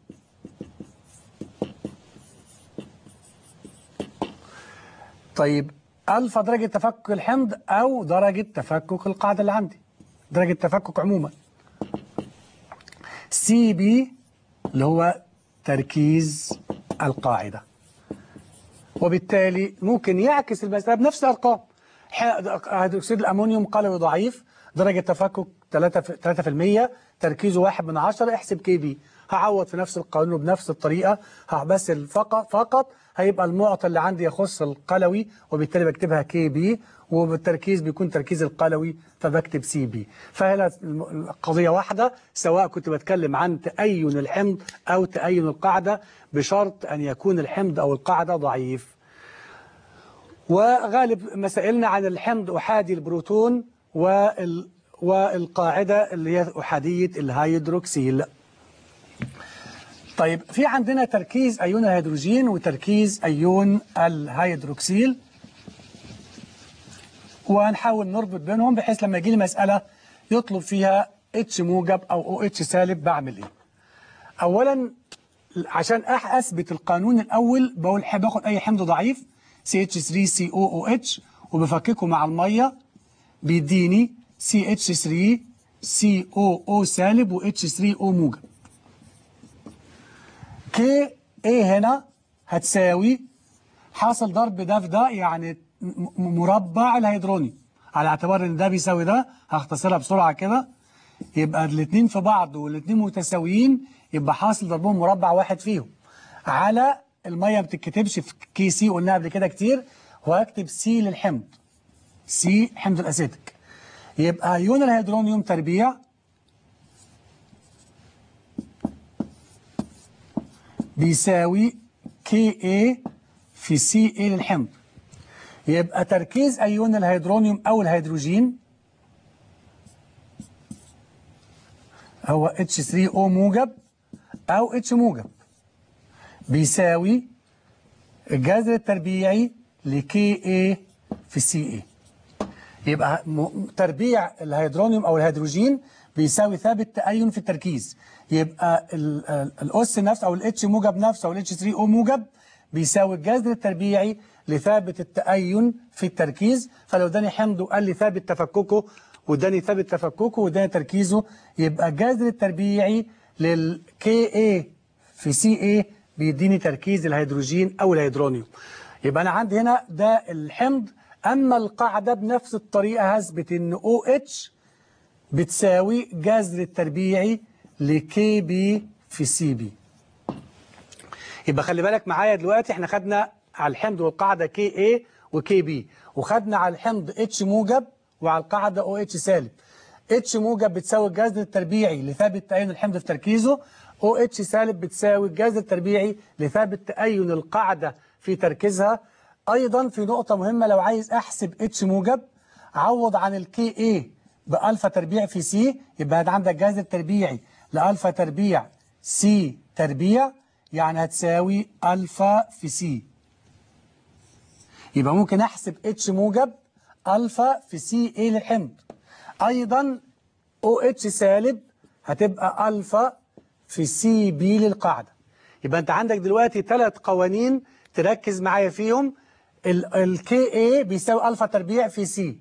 طيب ألفا درجة تفكك الحمض أو درجة تفكك القاعدة اللي عندي درجة تفكك عموما سي بي اللي هو تركيز القاعدة وبالتالي ممكن يعكس المسألة بنفس الأرقام ح- هيدروكسيد الأمونيوم قلوي ضعيف درجة تفكك 3% تركيزه 1 من 10 احسب كي بي هعوض في نفس القانون وبنفس الطريقة ه- بس فقط فقط هيبقى المعطى اللي عندي يخص القلوي وبالتالي بكتبها كي بي وبالتركيز بيكون تركيز القلوي فبكتب سي بي فهنا الم- القضية واحدة سواء كنت بتكلم عن تأين الحمض أو تأين القاعدة بشرط أن يكون الحمض أو القاعدة ضعيف وغالب مسائلنا عن الحمض أحادي البروتون وال والقاعدة اللي هي أحادية الهيدروكسيل طيب في عندنا تركيز أيون الهيدروجين وتركيز أيون الهيدروكسيل وهنحاول نربط بينهم بحيث لما يجي لي مسألة يطلب فيها اتش موجب أو او اتش سالب بعمل إيه أولا عشان أح أثبت القانون الأول بقول باخد أي حمض ضعيف CH3COOH وبفككه مع المية بيديني CH3COO سالب و H3O موجب كي ايه هنا هتساوي حاصل ضرب ده في ده يعني م- مربع الهيدروني على اعتبار ان ده بيساوي ده هختصرها بسرعة كده يبقى الاثنين في بعض والاثنين متساويين يبقى حاصل ضربهم مربع واحد فيهم على المية ما بتتكتبش في كي سي قلناها قبل كده كتير وهكتب سي للحمض سي حمض الاسيتيك يبقى يون الهيدرونيوم تربيع بيساوي كي اي في سي اي للحمض يبقى تركيز ايون الهيدرونيوم او الهيدروجين هو H3O موجب او H موجب بيساوي الجذر التربيعي لكي اي في سي اي يبقى م- تربيع الهيدرونيوم او الهيدروجين بيساوي ثابت تأين في التركيز يبقى ال- ال- الأس نفسه أو الاتش موجب نفسه أو الاتش 3 او موجب بيساوي الجذر التربيعي لثابت التأين في التركيز فلو اداني حمض وقال لي ثابت تفككه واداني ثابت تفككه واداني تركيزه يبقى الجذر التربيعي للكي اي في سي اي بيديني تركيز الهيدروجين أو الهيدرونيوم يبقى أنا عندي هنا ده الحمض أما القاعدة بنفس الطريقة هثبت إن OH بتساوي جذر التربيعي لكي بي في سي بي يبقى خلي بالك معايا دلوقتي احنا خدنا على الحمض والقاعدة كي اي وكي بي وخدنا على الحمض اتش موجب وعلى القاعدة او اتش سالب اتش موجب بتساوي الجذر التربيعي لثابت تأين الحمض في تركيزه او اتش سالب بتساوي الجذر التربيعي لثابت تأين القاعدة في تركيزها أيضا في نقطة مهمة لو عايز أحسب اتش موجب عوض عن الكي اي بألفا تربيع في سي يبقى هات عندك جذر تربيعي لألفا تربيع سي تربيع يعني هتساوي ألفا في سي يبقى ممكن أحسب اتش موجب ألفا في سي اي للحمض أيضا او اتش سالب هتبقى ألفا في سي بي للقاعدة يبقى أنت عندك دلوقتي ثلاث قوانين تركز معايا فيهم الكي اي بيساوي ألفا تربيع في سي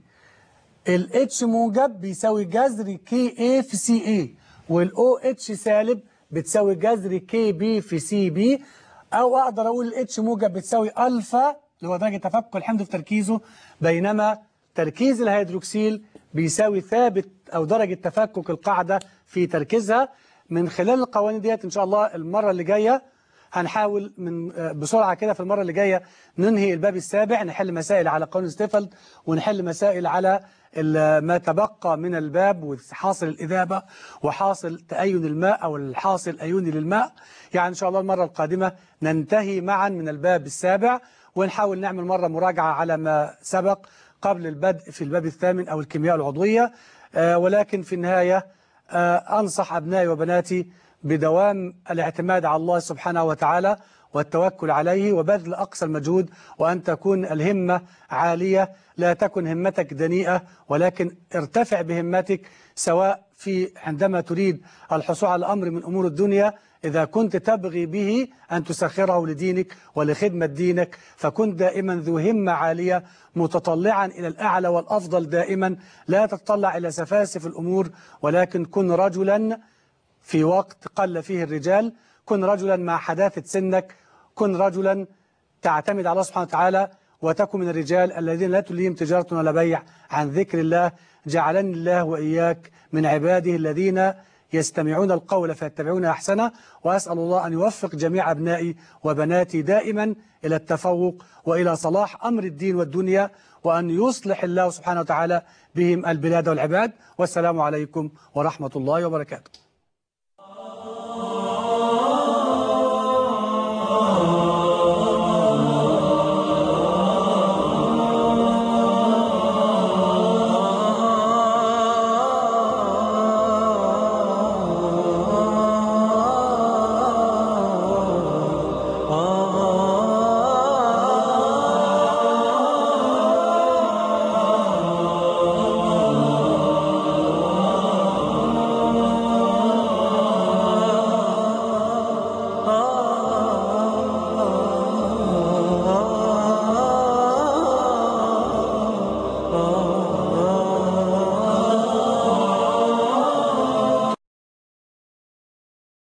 الاتش موجب بيساوي جذر كي اي في سي اي والاو اتش سالب بتساوي جذر كي بي في سي بي او اقدر اقول الاتش موجب بتساوي الفا اللي هو درجه تفكك الحمض في تركيزه بينما تركيز الهيدروكسيل بيساوي ثابت او درجه تفكك القاعده في تركيزها من خلال القوانين ديت ان شاء الله المره اللي جايه هنحاول من بسرعة كده في المرة اللي جاية ننهي الباب السابع نحل مسائل على قانون ستيفلد ونحل مسائل على ما تبقى من الباب وحاصل الإذابة وحاصل تأين الماء أو الحاصل أيوني للماء يعني إن شاء الله المرة القادمة ننتهي معا من الباب السابع ونحاول نعمل مرة مراجعة على ما سبق قبل البدء في الباب الثامن أو الكيمياء العضوية ولكن في النهاية أنصح أبنائي وبناتي بدوام الاعتماد على الله سبحانه وتعالى والتوكل عليه وبذل أقصى المجهود وأن تكون الهمة عالية لا تكن همتك دنيئة ولكن ارتفع بهمتك سواء في عندما تريد الحصول على الأمر من أمور الدنيا إذا كنت تبغي به أن تسخره لدينك ولخدمة دينك فكن دائما ذو همة عالية متطلعا إلى الأعلى والأفضل دائما لا تتطلع إلى سفاسف الأمور ولكن كن رجلا في وقت قل فيه الرجال كن رجلا مع حداثة سنك كن رجلا تعتمد على الله سبحانه وتعالى وتكن من الرجال الذين لا تليهم تجارة ولا بيع عن ذكر الله جعلني الله وإياك من عباده الذين يستمعون القول فيتبعون أحسنه وأسأل الله أن يوفق جميع أبنائي وبناتي دائما إلى التفوق وإلى صلاح أمر الدين والدنيا وأن يصلح الله سبحانه وتعالى بهم البلاد والعباد والسلام عليكم ورحمة الله وبركاته